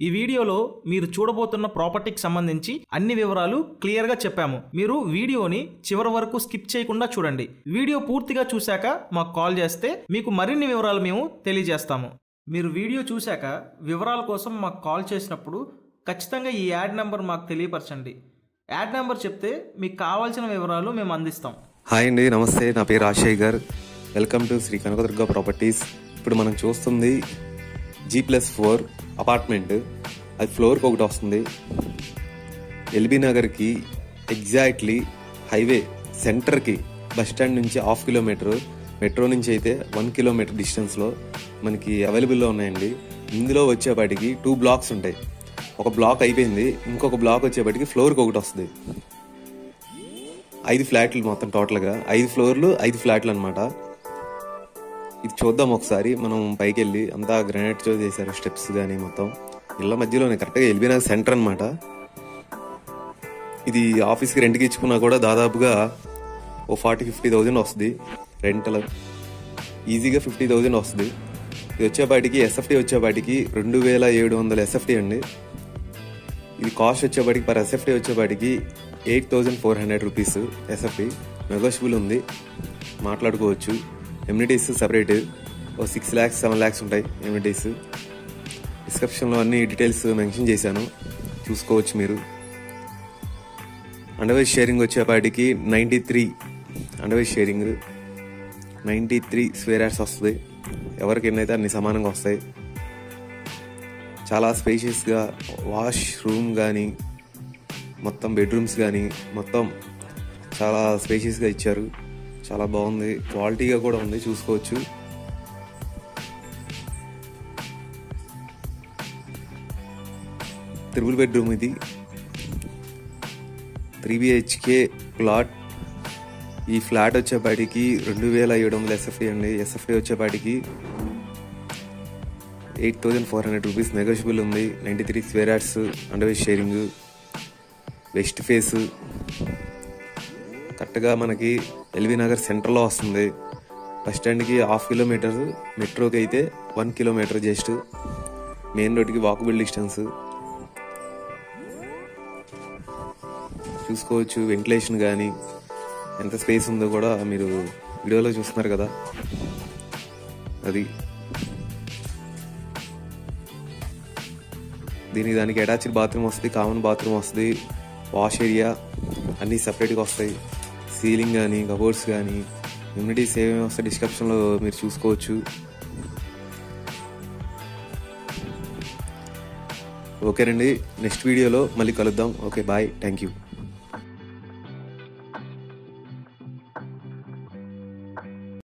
ఈ వీడియోలో మీరు చూడబోతున్న ప్రాపర్టీకి సంబంధించి అన్ని వివరాలు క్లియర్గా చెప్పాము మీరు వీడియోని చివరి వరకు స్కిప్ చేయకుండా చూడండి వీడియో పూర్తిగా చూశాక మాకు కాల్ చేస్తే మీకు మరిన్ని వివరాలు మేము తెలియజేస్తాము మీరు వీడియో చూశాక వివరాల కోసం మాకు కాల్ చేసినప్పుడు ఖచ్చితంగా ఈ యాడ్ నెంబర్ మాకు తెలియపరచండి యాడ్ నెంబర్ చెప్తే మీకు కావాల్సిన వివరాలు మేము అందిస్తాం హాయ్ అండి నమస్తే నా పేరు రాజశేఖర్ గారు welcome to Sri Kanakadurga properties ఇప్పుడు మనం చూస్తుంది జీ ప్లస్ ఫోర్ అపార్ట్మెంట్ అది ఫ్లోర్కి ఒకటి వస్తుంది ఎల్బీ నగర్కి ఎగ్జాక్ట్లీ హైవే సెంటర్కి బస్ స్టాండ్ నుంచి హాఫ్ కిలోమీటర్ మెట్రో నుంచి అయితే వన్ కిలోమీటర్ డిస్టెన్స్లో మనకి అవైలబుల్లో ఉన్నాయండి ఇందులో వచ్చేపాటికి టూ బ్లాక్స్ ఉంటాయి ఒక బ్లాక్ అయిపోయింది ఇంకొక బ్లాక్ వచ్చేపాటికి ఫ్లోర్కి ఒకటి వస్తుంది ఐదు ఫ్లాట్లు మొత్తం టోటల్గా ఐదు ఫ్లోర్లు ఐదు ఫ్లాట్లు అనమాట ఇది చూద్దాం ఒకసారి మనం పైకి వెళ్ళి అంతా గ్రానైట్ తో చేశారు స్టెప్స్ కానీ మొత్తం ఇళ్ళ మధ్యలోనే కరెక్ట్గా ఎల్బీ సెంటర్ అనమాట ఇది ఆఫీస్కి రెంట్కి ఇచ్చుకున్నా కూడా దాదాపుగా ఓ ఫార్టీ ఫిఫ్టీ థౌజండ్ వస్తుంది రెంటల్ ఈజీగా ఫిఫ్టీ థౌజండ్ వస్తుంది ఇది వచ్చేపాటికి ఎస్ఎఫ్టీ వచ్చేపాటికి రెండు వేల ఏడు వందల ఎస్ఎఫ్టీ అండి ఇది కాస్ట్ వచ్చేపాటికి పర్ ఎస్ఎఫ్టీ వచ్చేపాటికి eight thousand four hundred rupees SFT negotiable ఉంది మాట్లాడుకోవచ్చు ఎమ్యూనిటీస్ సపరేట్ ఓ సిక్స్ ల్యాక్స్ సెవెన్ ల్యాక్స్ ఉంటాయి ఎమ్యూనిటీస్ డిస్క్రిప్షన్లో అన్ని డీటెయిల్స్ మెన్షన్ చేశాను చూసుకోవచ్చు మీరు అండర్వైజ్ షేరింగ్ వచ్చేపాటికి నైంటీ త్రీ అండర్వైజ్ sharing ninety three square yards వస్తుంది ఎవరికి ఎన్నైతే అన్ని సమానంగా వస్తాయి చాలా స్పేషియస్గా వాష్ రూమ్ కానీ మొత్తం బెడ్రూమ్స్ కానీ మొత్తం చాలా స్పేషియస్గా ఇచ్చారు చాలా బాగుంది క్వాలిటీగా కూడా ఉంది చూసుకోవచ్చు త్రిబుల్ బెడ్రూమ్ ఇది త్రీ బిహెచ్కే ప్లాట్ ఈ ఫ్లాట్ వచ్చేపాటికి రెండు వేల ఏడు వందల ఎస్ఎఫ్టీ అండి ఎస్ఎఫ్టీ వచ్చేపాటికి eight thousand four hundred rupees negotiable ఉంది ninety three square yards under sharing west face కరెక్ట్గా మనకి ఎల్వి నగర్ సెంటర్లో వస్తుంది బస్ స్టాండ్కి హాఫ్ కిలోమీటర్ మెట్రోకి అయితే వన్ కిలోమీటర్ జస్ట్ మెయిన్ రోడ్కి వాకబుల్ డిస్టెన్స్ చూసుకోవచ్చు వెంటిలేషన్ కానీ ఎంత స్పేస్ ఉందో కూడా మీరు వీడియోలో చూస్తున్నారు కదా అది దీనికి దానికి అటాచ్డ్ బాత్రూమ్ వస్తుంది కామన్ బాత్రూమ్ వస్తుంది వాష్ ఏరియా అన్నీ సపరేట్గా వస్తాయి సీలింగ్ కానీ కబోర్డ్స్ కానీ ఇమ్యూనిటీస్ ఏమేమి వస్తాయి డిస్క్రిప్షన్లో మీరు చూసుకోవచ్చు ఓకేనండి నెక్స్ట్ వీడియోలో మళ్ళీ కలుద్దాం ఓకే బాయ్ థ్యాంక్ యూ